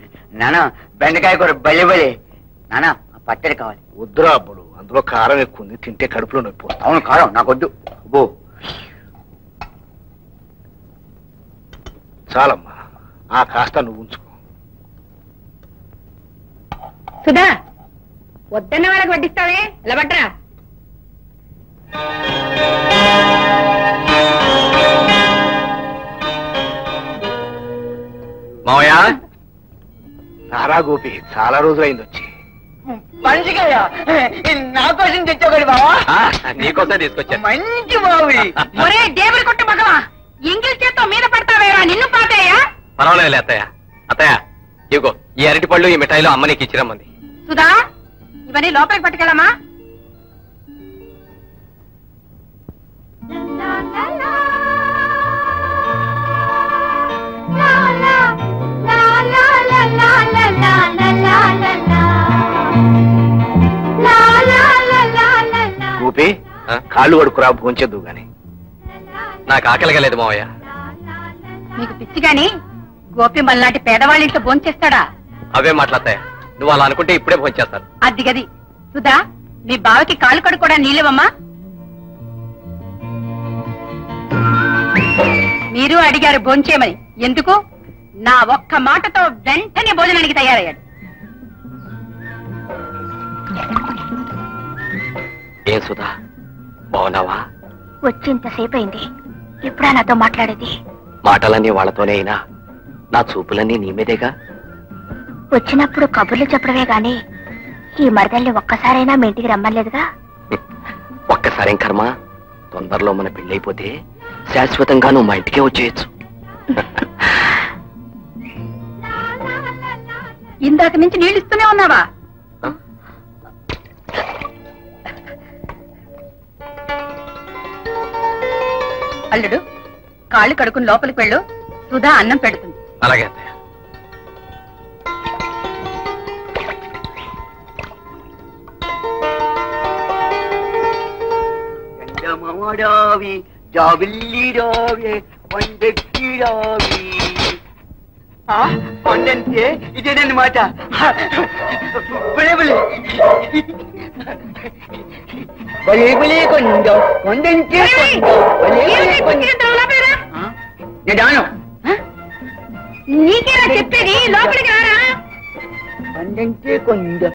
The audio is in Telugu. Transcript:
నానా బెండకాయ కూర బలి బలి నానా ఆ పచ్చడి కావాలి వద్దురా అబ్బుడు అందులో కారం ఎక్కువ ఉంది తింటే కడుపులో నొప్పి వస్తుంది. అవును కారం నాకొద్దు అబ్బో చాలమ్మా ఆ కాస్త నువ్వు ఉంచుకో సుధా వద్దన్న వాళ్ళకి వడ్డిస్తావే ఇలా పట్రా మావయ్య నారా గోపి చాలా రోజులైంది వచ్చి మంచిగా నా కోసం తెచ్చావు బావా నీకోసం తీసుకొచ్చాను మంచి బావి ఒరే దేవుడి కొట్టు మగవా ఇంగిల్ చేత్తో మీద పడతావేరా నిన్ను పాతయ్యా పర్వాలేదు అత్తయ్య అత్తయ్య ఇగో ఈ అరటి పళ్ళు ఈ మిఠాయిలు అమ్మ నీకు ఇచ్చిరమ్మంది సుధా ఇవన్నీ లోపలికి పట్టుకెళ్ళమా గోపి ఆ? కాళ్ళు కడుకురా భోంచద్దు గాని నాకు ఆకలిగా లేదు మావయ్య నీకు పిచ్చి గాని గోపి మళ్ళాంటి పేదవాళ్ళ ఇంట్లో భోంచేస్తాడా అవే మాట్లాడతాయ నువ్వు అలా అనుకుంటే ఇప్పుడే భోంచేస్తాను అది గది సుధా మీ బావకి కాలు కడుక్కోడా నీళ్ళవమ్మా మీరు అడిగారు భోంచేయమని ఎందుకు నా ఒక్క మాటతో వెంటనే భోజనానికి తయారయ్యాడు ఏం సుధా బాగున్నావా వచ్చి ఇంతసేపు అయింది ఎప్పుడా నాతో మాట్లాడేది మాటలన్నీ వాళ్ళతోనే అయినా నా చూపులన్నీ నీ మీదేగా వచ్చినప్పుడు కబుర్లు చెప్పడమే గాని ఈ మరదల్ని ఒక్కసారైనా మీ ఇంటికి రమ్మలేదుగా ఒక్కసారేం కర్మ తొందరలో మన పెళ్ళైపోతే శాశ్వతంగా నువ్వు మా ఇంటికే వచ్చేయచ్చు ఇందాక నుంచి నీళ్ళు ఇస్తూనే ఉన్నావా అల్లుడు కాళ్ళు కడుకుని లోపలికి వెళ్ళు సుధా అన్నం పెడుతుంది అలాగే అత్తయ్య ఎండమాడావి జాబిల్లిరావే పండెక్కిరావి పండంతే ఇదేనమాట బలే బలే బలే బలే కొండ కొండంతే కొండ బలే బలే కొండ ఆ? నేను రాను నీకేనా చెప్పేది లోపలికి రారా పండంతే కొండ